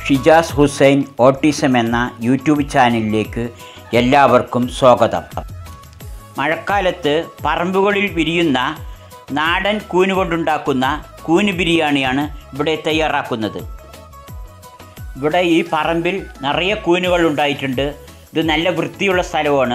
Shijas Hussain autism എന്ന YouTube ചാനലിലേക്ക് എല്ലാവർക്കും സ്വാഗതം മഴക്കാലത്ത് പറമ്പുകളിൽ വിരിയുന്ന നാടൻ കൂന് കൊണ്ടുണ്ടാക്കുന്ന കൂന് ബിരിയാണിയാണ് ഇവിടെ തയ്യാറാക്കുന്നത് ഇവിടെ ഈ പറമ്പിൽ നിറയെ കൂനുകൾ ഉണ്ടായിട്ടുണ്ട് ഇത് നല്ല വൃത്തിയുള്ള സ്ഥലമാണ്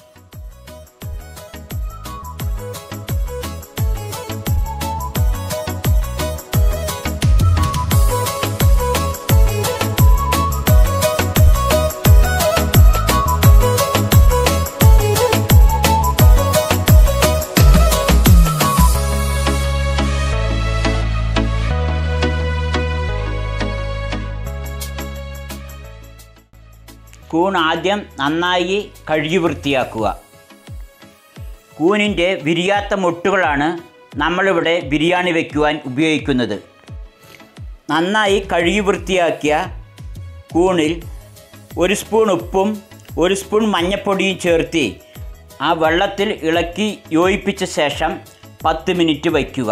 കൂൺ ആദ്യം നന്നായി കഴുകി വൃത്തിയാക്കുക കൂനിൻ്റെ വിരിയാത്ത മൊട്ടുകളാണ് നമ്മളിവിടെ ബിരിയാണി വയ്ക്കുവാൻ ഉപയോഗിക്കുന്നത് നന്നായി കഴുകി വൃത്തിയാക്കിയ കൂണിൽ ഒരു സ്പൂൺ ഉപ്പും ഒരു സ്പൂൺ മഞ്ഞൾപ്പൊടിയും ചേർത്ത് ആ വെള്ളത്തിൽ ഇളക്കി യോജിപ്പിച്ച ശേഷം പത്ത് മിനിറ്റ് വയ്ക്കുക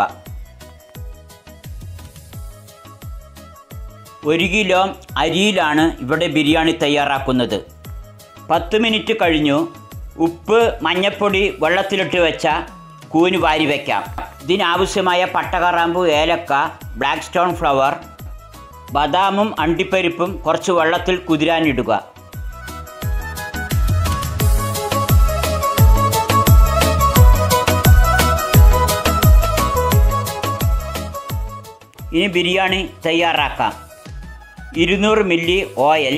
ഒരു കിലോ അരിയിലാണ് ഇവിടെ ബിരിയാണി തയ്യാറാക്കുന്നത് പത്ത് മിനിറ്റ് കഴിഞ്ഞു ഉപ്പ് മഞ്ഞൾപ്പൊടി വെള്ളത്തിലിട്ട് വെച്ച കൂന് വാരി വയ്ക്കാം ഇതിനാവശ്യമായ പട്ടകറാമ്പു ഏലക്ക ബ്ലാക്ക് സ്റ്റോൺ ഫ്ലവർ ബദാമും അണ്ടിപ്പരിപ്പും കുറച്ച് വെള്ളത്തിൽ കുതിരാനിടുക ഇനി ബിരിയാണി തയ്യാറാക്കാം ഇരുന്നൂറ് മില്ലി ഓയിൽ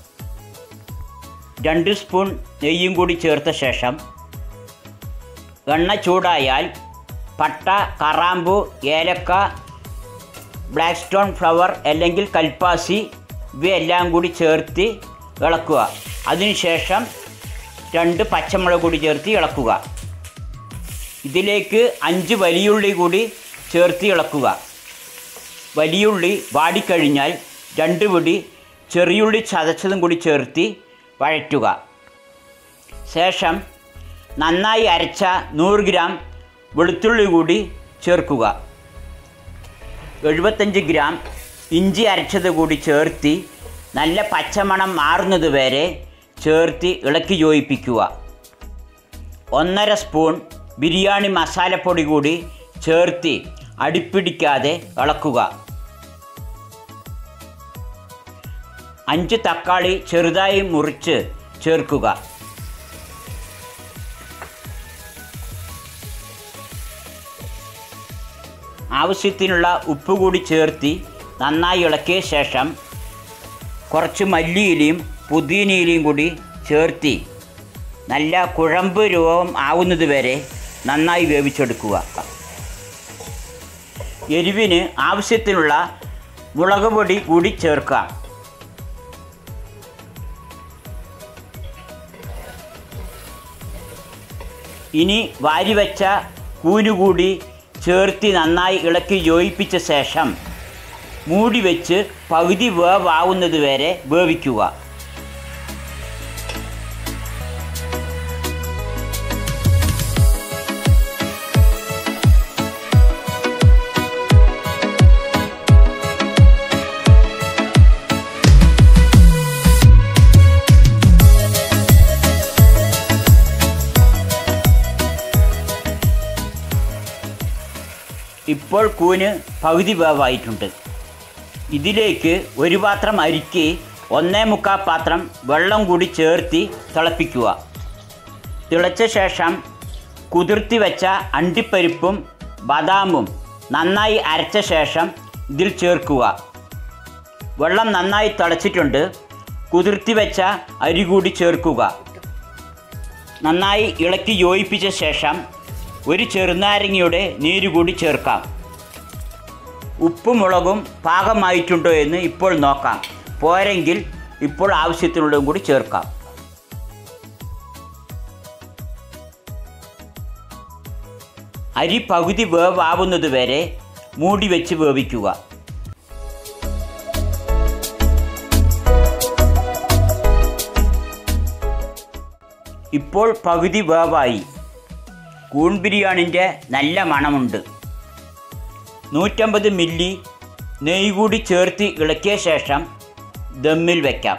രണ്ട് സ്പൂൺ നെയ്യും കൂടി ചേർത്ത ശേഷം എണ്ണ ചൂടായാൽ പട്ട കറാമ്പു ഏലക്ക ബ്ലാക്ക് സ്റ്റോൺ ഫ്ലവർ അല്ലെങ്കിൽ കൽപ്പാസി ഇവയെല്ലാം കൂടി ചേർത്ത് ഇളക്കുക അതിനുശേഷം രണ്ട് പച്ചമുളക് കൂടി ചേർത്ത് ഇളക്കുക ഇതിലേക്ക് അഞ്ച് വലിയുള്ളി കൂടി ചേർത്ത് ഇളക്കുക വലിയുള്ളി വാടിക്കഴിഞ്ഞാൽ രണ്ട് പിടി ചെറിയുള്ളി ചതച്ചതും കൂടി ചേർത്ത് വഴറ്റുക ശേഷം നന്നായി അരച്ച നൂറ് ഗ്രാം വെളുത്തുള്ളി കൂടി ചേർക്കുക എഴുപത്തഞ്ച് ഗ്രാം ഇഞ്ചി അരച്ചത് കൂടി ചേർത്ത് നല്ല പച്ചമണം മാറുന്നത് വരെ ചേർത്ത് ഇളക്കി യോജിപ്പിക്കുക ഒന്നര സ്പൂൺ ബിരിയാണി മസാലപ്പൊടി കൂടി ചേർത്ത് അടുപ്പിടിക്കാതെ ഇളക്കുക അഞ്ച് തക്കാളി ചെറുതായി മുറിച്ച് ചേർക്കുക ആവശ്യത്തിനുള്ള ഉപ്പ് കൂടി ചേർത്ത് നന്നായി ഇളക്കിയ ശേഷം കുറച്ച് മല്ലിയിലയും പുതിനയിലയും കൂടി ചേർത്ത് നല്ല കുഴമ്പ് രൂപം ആവുന്നത് വരെ നന്നായി വേവിച്ചെടുക്കുക എരിവിന് ആവശ്യത്തിനുള്ള മുളക് പൊടി കൂടി ചേർക്കാം ഇനി വാരിവെച്ച കൂനുകൂടി ചേർത്തി നന്നായി ഇളക്കി യോജിപ്പിച്ച ശേഷം മൂടി വെച്ച് പകുതി വേവാവുന്നത് വരെ വേവിക്കുക ഇപ്പോൾ കൂന് പകുതി വേവായിട്ടുണ്ട് ഇതിലേക്ക് ഒരു പാത്രം അരിക്ക് ഒന്നേ മുക്കാൽ പാത്രം വെള്ളം കൂടി ചേർത്തി തിളപ്പിക്കുക തിളച്ച ശേഷം കുതിർത്തി വെച്ച അണ്ടിപ്പരിപ്പും ബദാമും നന്നായി അരച്ച ശേഷം ഇതിൽ ചേർക്കുക വെള്ളം നന്നായി തിളച്ചിട്ടുണ്ട് കുതിർത്തി വെച്ച അരി കൂടി ചേർക്കുക നന്നായി ഇളക്കി യോജിപ്പിച്ച ശേഷം ഒരു ചെറുനാരങ്ങയുടെ നീര് കൂടി ചേർക്കാം ഉപ്പും മുളകും പാകമായിട്ടുണ്ടോ എന്ന് ഇപ്പോൾ നോക്കാം പോരെങ്കിൽ ഇപ്പോൾ ആവശ്യത്തിനുള്ളതും കൂടി ചേർക്കാം അരി പകുതി വേവാവുന്നത് വരെ മൂടി വെച്ച് വേവിക്കുക ഇപ്പോൾ പകുതി വേവായി കൂൺ ബിരിയാണിൻ്റെ നല്ല മണമുണ്ട് നൂറ്റമ്പത് മില്ലി നെയ്യ് കൂടി ചേർത്ത് ഇളക്കിയ ശേഷം ദമ്മിൽ വയ്ക്കാം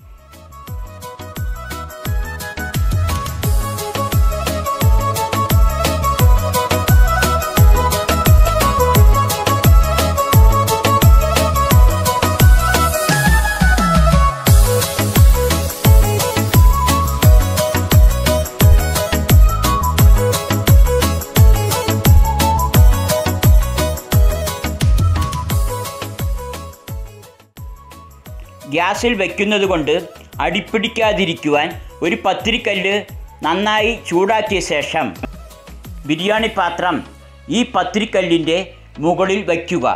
ഗ്യാസിൽ വെക്കുന്നത് കൊണ്ട് അടിപ്പിടിക്കാതിരിക്കുവാൻ ഒരു പത്തിരിക്കല്ല് നന്നായി ചൂടാക്കിയ ശേഷം ബിരിയാണി പാത്രം ഈ പത്തിരിക്കല്ലിൻ്റെ മുകളിൽ വയ്ക്കുക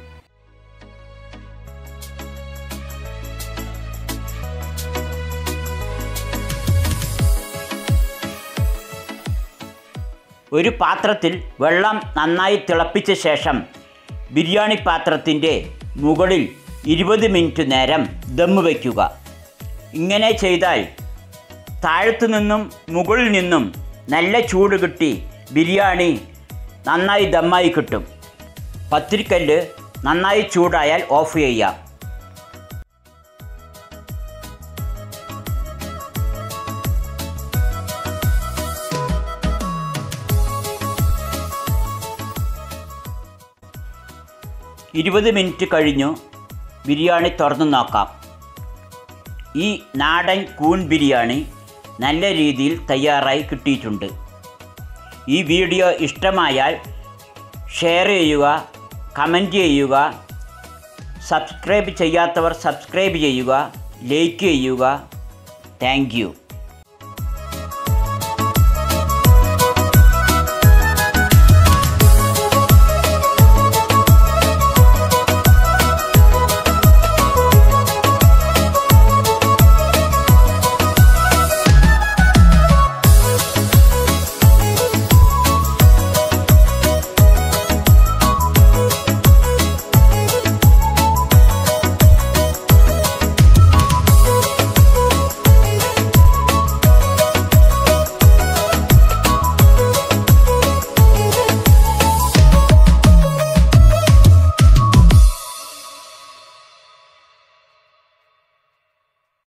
ഒരു പാത്രത്തിൽ വെള്ളം നന്നായി തിളപ്പിച്ച ശേഷം ബിരിയാണി പാത്രത്തിൻ്റെ മുകളിൽ ഇരുപത് മിനിറ്റ് നേരം ദമ്മ് വയ്ക്കുക ഇങ്ങനെ ചെയ്താൽ താഴത്തു നിന്നും മുകളിൽ നിന്നും നല്ല ചൂട് കിട്ടി ബിരിയാണി നന്നായി ദമ്മായി കിട്ടും പത്തിരിക്കല്ല് നന്നായി ചൂടായാൽ ഓഫ് ചെയ്യാം ഇരുപത് മിനിറ്റ് കഴിഞ്ഞു ബിരിയാണി തുറന്നു നോക്കാം ഈ നാടൻ കൂൺ ബിരിയാണി നല്ല രീതിയിൽ തയ്യാറായി കിട്ടിയിട്ടുണ്ട് ഈ വീഡിയോ ഇഷ്ടമായാൽ ഷെയർ ചെയ്യുക കമൻറ്റ് ചെയ്യുക സബ്സ്ക്രൈബ് ചെയ്യാത്തവർ സബ്സ്ക്രൈബ് ചെയ്യുക ലൈക്ക് ചെയ്യുക താങ്ക് യു